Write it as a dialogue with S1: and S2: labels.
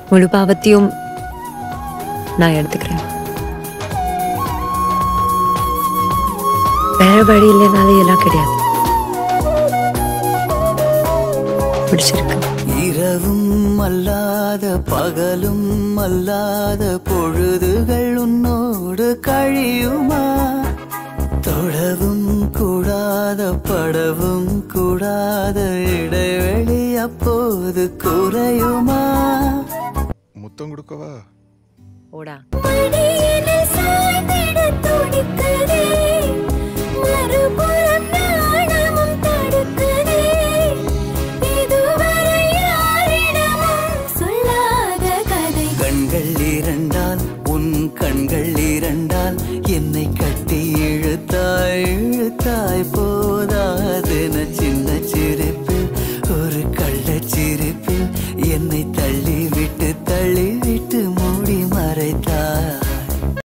S1: முழு பாவத்தையும் நான் எடுத்துக்கிறேன் வேற வழி இல்லைனாலே எல்லாம் கிடையாது பிடிச்சிருக்கு
S2: இரவும் அல்லாத பகலும் அல்லாத பொழுதுகள் உன்னோடு கழியுமா தொழவும் கூடாத படவும் கூடாத இடைவெளி அப்போது குறையுமா
S3: முத்தம் கொடுக்கவா
S1: ஓடா
S4: மடியினில் சாய்ந்திடத் துடிக்குதே. மறுபுறம் நாணமும் தடுக்குதே. இதுவரை யாரிடமும் சொல்லாத கதை
S2: கண்கள் இரண்டால் உன் கண்கள் இரண்டால் என்னை கட்டி இழுத்தாய் இழுத்தாய் போதாதென சின்ன சிரிப்பில் ஒரு கள்ளச் சிரிப்பில் என்னை தள்ளி விட்டு தள்ளி விட்டு மூடி மறைத்தாய்